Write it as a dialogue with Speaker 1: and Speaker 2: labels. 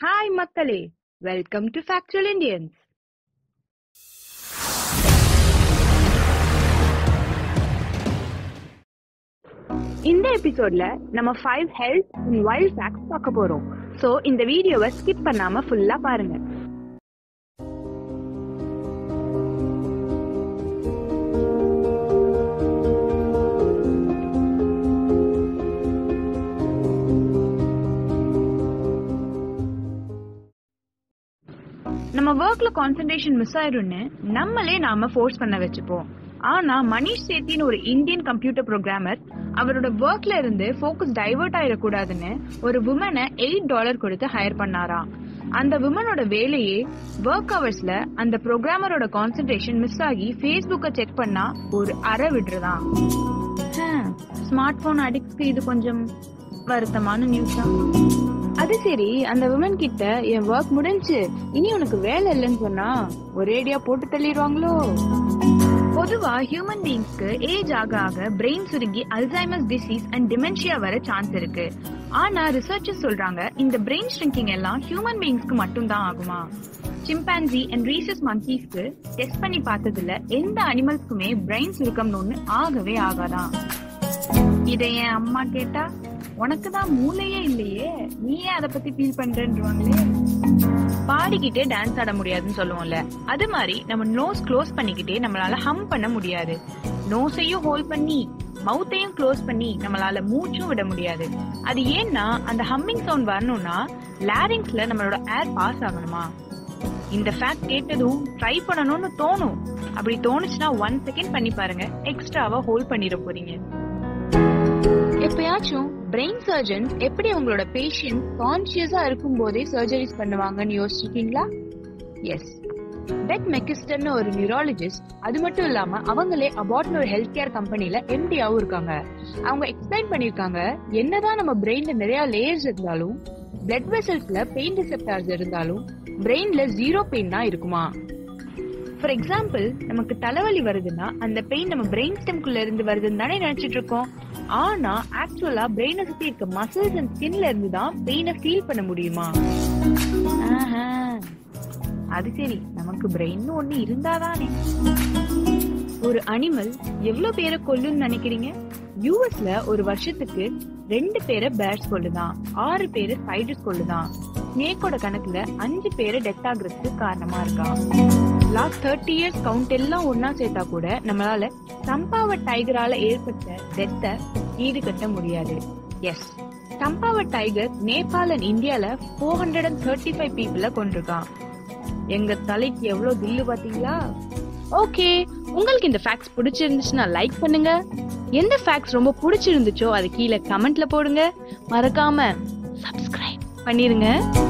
Speaker 1: Hi மக்களே welcome to factual Indians இந்த எபிசோட்ல நம்ம five health and wild facts பார்க்க போறோம் சோ இந்த வீடியோவை ஸ்கிப் பண்ணாம ஃபுல்லா பாருங்க நம்ம ஒர்க்ல கான்சென்ட்ரேஷன் மிஸ் ஆயிரும்னு நம்மளே நாம ஃபோர்ஸ் பண்ண வச்சுப்போம் ஆனா மனிஷ் சேத்தின்னு ஒரு இந்தியன் கம்ப்யூட்டர் ப்ரோக்ராமர் அவரோட ஒர்க்ல இருந்து ஃபோக்கஸ் டைவர்ட் ஆயிடக்கூடாதுன்னு ஒரு உமனை எயிட் டாலர் கொடுத்து ஹையர் பண்ணாராம் அந்த உமனோட வேலையே ஒர்க் ஹவர்ஸ்ல அந்த ப்ரோக்ராமரோட கான்சென்ட்ரேஷன் மிஸ் ஆகி ஃபேஸ்புக்கை செக் பண்ணா ஒரு அரை விடுறதான் ஸ்மார்ட் போன் அடிக்ட்ஸ்க்கு இது கொஞ்சம் வருத்தமான நியூஸ் தான் அது சரி அந்த விமன் கிட்ட என் ஒர்க் முடிஞ்சு இனி உனக்கு வேலை இல்லைன்னு சொன்னா ஒரேடியா போட்டு தள்ளிடுவாங்களோ பொதுவா ஹியூமன் பீயிங்ஸ்க்கு ஏஜ் ஆக ஆக பிரெயின் சுருங்கி அல்சைமஸ் டிசீஸ் அண்ட் டிமென்ஷியா வர சான்ஸ் இருக்கு ஆனா ரிசர்ச்சர்ஸ் சொல்றாங்க இந்த பிரெயின் ஷ்ரிங்கிங் எல்லாம் ஹியூமன் பீயிங்ஸ்க்கு மட்டும் தான் ஆகுமா சிம்பான்சி அண்ட் ரீசஸ் மங்கீஸ்க்கு டெஸ்ட் பண்ணி பார்த்ததுல எந்த அனிமல்ஸ்க்குமே பிரெயின் சுருக்கம்னு ஒண்ணு ஆகவே ஆகாதான் இதை என் அம்மா கேட்டா உனக்கு தான் மூளையே இல்லையே நீ ஏன் அதை பத்தி ஃபீல் பண்றேன்றாங்களே பாடிக்கிட்டே டான்ஸ் ஆட முடியாதுன்னு சொல்லுவோம்ல அது மாதிரி நம்ம நோஸ் க்ளோஸ் பண்ணிக்கிட்டே நம்மளால ஹம் பண்ண முடியாது நோஸையும் ஹோல்ட் பண்ணி மவுத்தையும் க்ளோஸ் பண்ணி நம்மளால மூச்சும் விட முடியாது அது ஏன்னா அந்த ஹம்மிங் சவுண்ட் வரணும்னா லாரிங்ஸ்ல நம்மளோட ஏர் பாஸ் ஆகணுமா இந்த ஃபேக்ட் கேட்டதும் ட்ரை பண்ணணும்னு தோணும் அப்படி தோணுச்சுன்னா ஒன் செகண்ட் பண்ணி பாருங்க எக்ஸ்ட்ராவா ஹோல்ட் பண்ணிட போறீங்க எப்பயாச்சும் பிரெயின் சர்ஜன்ஸ் எப்படி உங்களோட பேஷண்ட் கான்சியஸா இருக்கும் போதே சர்ஜரிஸ் பண்ணுவாங்கன்னு யோசிச்சிருக்கீங்களா எஸ் பெட் மெக்கிஸ்டன் ஒரு நியூராலஜிஸ்ட் அது மட்டும் இல்லாம அவங்களே அபாட்னு ஒரு ஹெல்த் கேர் கம்பெனில எம்டியாவும் இருக்காங்க அவங்க எக்ஸ்பிளைன் பண்ணிருக்காங்க என்னதான் நம்ம பிரெயின்ல நிறைய லேயர்ஸ் இருந்தாலும் பிளட் வெசல்ஸ்ல பெயின் ரிசெப்டார்ஸ் இருந்தாலும் பிரெயின்ல ஜீரோ பெயின் தான் இருக்குமா ஃபார் எக்ஸாம்பிள் நமக்கு தலைவலி வருதுன்னா அந்த பெயின் நம்ம பிரெயின் ஸ்டெம்குள்ள இருந்து வருதுன்னு தானே நினைச்சிட்டு இருக்கோம் ஆனா ஆக்சுவலா பிரெயினை சுத்தி இருக்க மசில்ஸ் அண்ட் ஸ்கின்ல இருந்து தான் பெயினை ஃபீல் பண்ண முடியுமா ஆஹா. அது சரி நமக்கு பிரெயின் ஒண்ணு இருந்தாதானே ஒரு அனிமல் எவ்வளவு பேரை கொல்லுன்னு நினைக்கிறீங்க யூஎஸ்ல ஒரு வருஷத்துக்கு ரெண்டு பேரை பேர்ஸ் கொல்லுதான் ஆறு பேரை ஸ்பைடர்ஸ் கொல்லுதான் ஸ்னேக்கோட கணக்குல அஞ்சு பேரை டெத் ஆகுறதுக்கு காரணமா இருக்கான் லாஸ்ட் தேர்ட்டி இயர்ஸ் கவுண்ட் எல்லாம் ஒன்னா சேர்த்தா கூட நம்மளால சம்பாவட் டைகரால ஏற்பட்ட டெத்தை ஈடுகட்ட முடியாது yes Champawat tiger Nepal and இந்தியால four hundred and thirty five people கொண்டிருக்கான் எங்க தலைக்கு எவ்வளவு தில்லு பாத்தீங்களா ஓகே உங்களுக்கு இந்த ஃபேக்ட்ஸ் பிடிச்சிருந்துச்சுன்னா லைக் பண்ணுங்க எந்த ஃபேக்ட்ஸ் ரொம்ப பிடிச்சிருந்துச்சோ அது கீழே கமெண்ட்ல போடுங்க மறக்காம சப்ஸ்கிரைப் பண்ணிருங்க